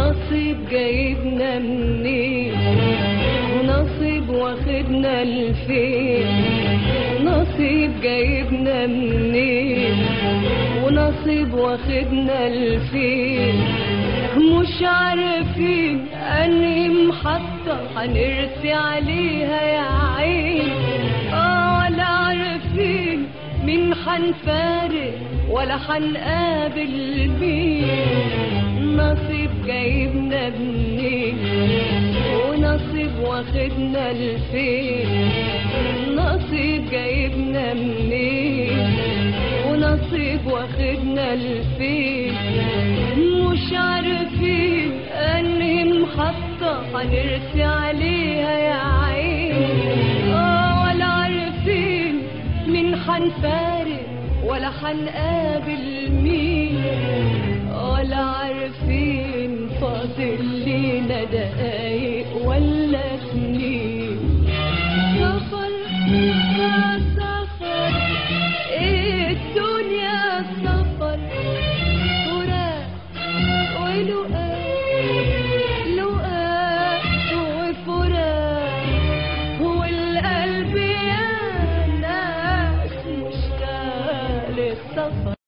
نصيب جايبنا منين ونصيب واخدنا لفين نصيب جايبنا منين ونصيب واخدنا لفين مش عارفين انهي محطة هنرسي عليها يا عين اه ولا عارفين مين حنفارق ولا حنقابل مين نصيب جايبنا منين ونصيب واخدنا لفين نصيب جايبنا منين ونصيب واخدنا لفين مش عارفين انهي محطة هنرسي عليها يا عين اه ولا عارفين مين حنفارق ولا حنقابل مين ولا عارفين فاضل لينا دقايق